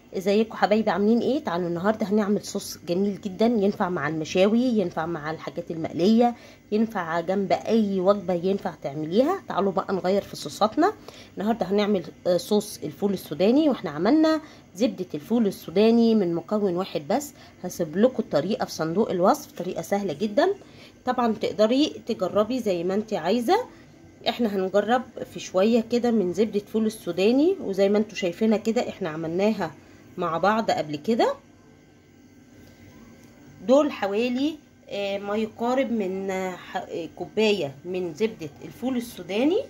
ازيكم حبايبي عاملين ايه تعالوا النهارده هنعمل صوص جميل جدا ينفع مع المشاوي ينفع مع الحاجات المقليه ينفع جنب اي وجبه ينفع تعمليها تعالوا بقى نغير في صوصاتنا النهارده هنعمل صوص الفول السوداني واحنا عملنا زبده الفول السوداني من مكون واحد بس هسيب لكم الطريقه في صندوق الوصف طريقه سهله جدا طبعا تقدري تجربي زي ما انت عايزه احنا هنجرب في شويه كده من زبده فول السوداني وزي ما انتم شايفينها كده احنا عملناها مع بعض قبل كده دول حوالي ما يقارب من كوبايه من زبده الفول السوداني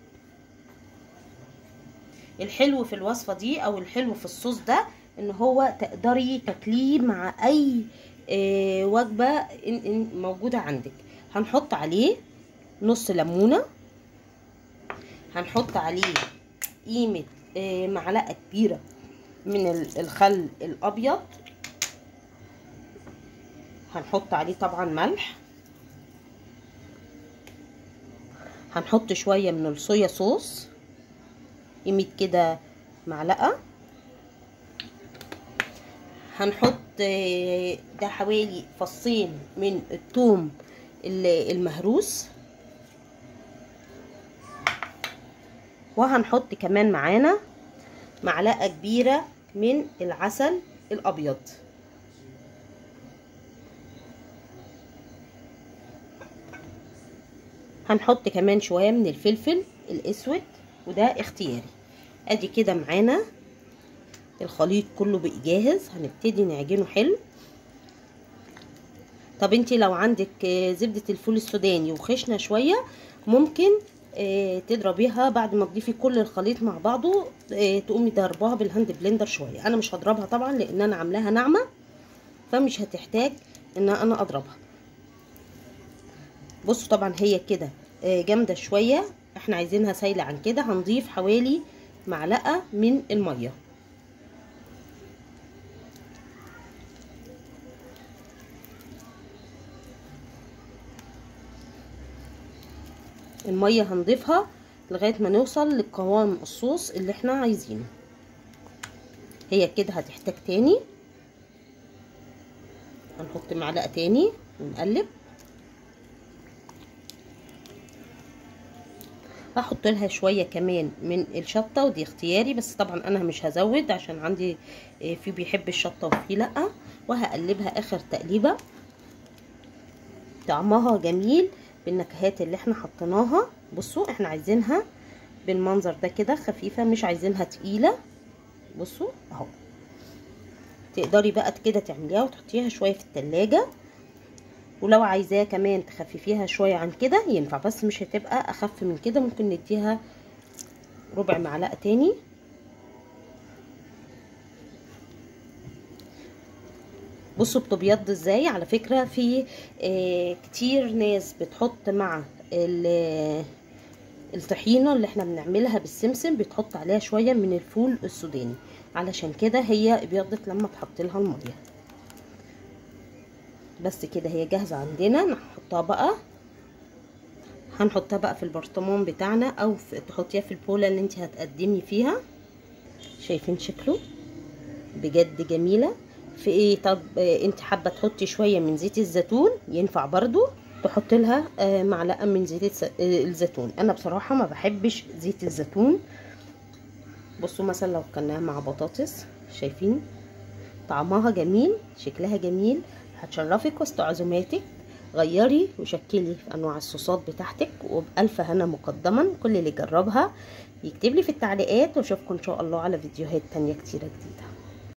الحلو في الوصفه دي او الحلو في الصوص ده ان هو تقدري تاكليه مع اي وجبه موجوده عندك هنحط عليه نص ليمونه هنحط عليه قيمه معلقه كبيره من الخل الابيض هنحط عليه طبعا ملح هنحط شويه من الصويا صوص قيمه كده معلقه هنحط ده حوالي فصين من الثوم المهروس وهنحط كمان معانا معلقه كبيره من العسل الابيض هنحط كمان شويه من الفلفل الاسود وده اختياري ادي كده معانا الخليط كله بقى جاهز هنبتدي نعجنه حلو طب انتي لو عندك زبده الفول السوداني وخشنه شويه ممكن تضربيها بعد ما تضيفي كل الخليط مع بعضه تقومي ضرباها بالهاند بلندر شويه انا مش هضربها طبعا لان انا عاملاها ناعمه فمش هتحتاج ان انا اضربها بصوا طبعا هي كده جامده شويه احنا عايزينها سايله عن كده هنضيف حوالي معلقه من الميه الميه هنضيفها لغايه ما نوصل لقوام الصوص اللي احنا عايزينه هي كده هتحتاج تاني هنحط معلقه تاني ونقلب هحط لها شويه كمان من الشطه ودي اختياري بس طبعا انا مش هزود عشان عندي في بيحب الشطه وفي لا وهقلبها اخر تقليبه طعمها جميل بالنكهات اللي احنا حطيناها بصوا احنا عايزينها بالمنظر ده كده خفيفه مش عايزينها تقيله بصوا اهو تقدري بقى كده تعمليها وتحطيها شويه في التلاجة ولو عايزاه كمان تخففيها شويه عن كده ينفع بس مش هتبقى اخف من كده ممكن نديها ربع معلقه تاني بصوا بتبيض ازاي على فكره في آه كتير ناس بتحط مع الطحينه اللي احنا بنعملها بالسمسم بتحط عليها شويه من الفول السوداني علشان كده هي ابيضت لما تحط لها الميه بس كده هي جاهزه عندنا نحطها بقى هنحطها بقى في البرطمان بتاعنا او في تحطيها في البوله اللي انت هتقدمي فيها شايفين شكله بجد جميله في ايه طب آه انت حابه تحطي شويه من زيت الزيتون ينفع برضو تحط لها آه معلقه من زيت آه الزيتون انا بصراحه ما بحبش زيت الزيتون بصوا مثلا لو كلناها مع بطاطس شايفين طعمها جميل شكلها جميل هتشرفك وسط عزوماتك غيري وشكلي في انواع الصوصات بتاعتك وبالف هنا مقدما كل اللي جربها يكتب لي في التعليقات واشوفكم ان شاء الله على فيديوهات تانية كتيره جديده